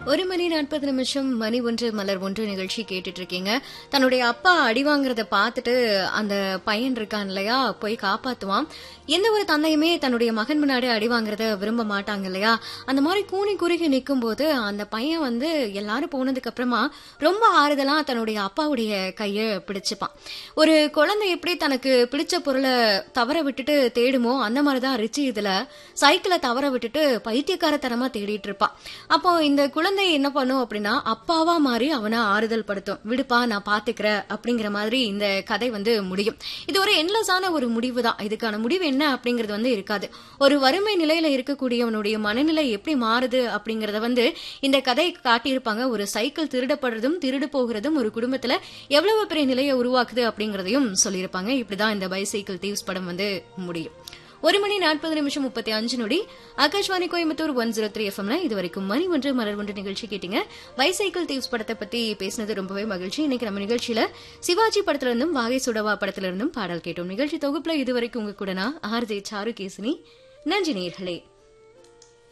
ஒரு மணி நாற்பது நிமிஷம் மணி ஒன்று மலர் ஒன்று நிகழ்ச்சி கேட்டுட்டு இருக்கீங்க தன்னுடைய அப்பா அடி வாங்குறத பார்த்துட்டு அந்த பையன் இருக்கான் இல்லையா போய் காப்பாத்துவான் எந்த ஒரு தந்தையுமே தன்னுடைய மகன் முன்னாடி அடி வாங்குறத விரும்ப மாட்டாங்க இல்லையா அந்த மாதிரி கூனி குறுகி நிற்கும் போது அந்த பையன் வந்து எல்லாரும் போனதுக்கு அப்புறமா ரொம்ப ஆறுதலா தன்னுடைய அப்பாவுடைய கைய பிடிச்சுப்பான் ஒரு குழந்தை எப்படி தனக்கு பிடிச்ச பொருளை தவற விட்டுட்டு தேடுமோ அந்த மாதிரிதான் ரிச்சி இதுல சைக்கிளை தவற விட்டுட்டு பைத்தியக்காரத்தனமா தேடிட்டு இருப்பான் அப்போ இந்த குழந்தை என்ன பண்ணும் அப்படின்னா அப்பாவா மாறி அவனை ஆறுதல் படுத்தும் விடுப்பா நான் பாத்துக்கிறேன் அப்படிங்கிற மாதிரி இந்த கதை வந்து முடியும் இது ஒரு என்லெஸ்ஸான ஒரு முடிவு தான் இதுக்கான முடிவு என்ன அப்படிங்கறது வந்து இருக்காது ஒரு வறுமை நிலையில இருக்கக்கூடியவனுடைய மனநிலை எப்படி மாறுது அப்படிங்கறத வந்து இந்த கதை காட்டியிருப்பாங்க ஒரு சைக்கிள் திருடப்படுறதும் திருடு போகிறதும் ஒரு குடும்பத்துல எவ்வளவு பெரிய நிலையை உருவாக்குது அப்படிங்கறதையும் சொல்லியிருப்பாங்க இப்படிதான் இந்த பைசைக்கிள் தீவ்ஸ் படம் வந்து முடியும் ஒரு மணி நாற்பது நிமிஷம் முப்பத்தி அஞ்சு நொடி Akashvani Coimbatore one zero three எஃப்எம்ல இது வரைக்கும் மணி ஒன்று மலர் ஒன்று நிகழ்ச்சி கேட்டீங்க பைசைக்கிள் தீவ்ஸ் படத்தை பத்தி பேசினது ரொம்பவே மகிழ்ச்சி இன்னைக்கு நம்ம நிகழ்ச்சியில சிவாஜி படத்துல இருந்தும் வாகை சுடவா படத்துல இருந்தும் பாடல் கேட்டோம் நிகழ்ச்சி தொகுப்புல இதுவரைக்கும் உங்க கூட நான் ஆர்ஜே சாரு கேசினி நன்றி நேர்களே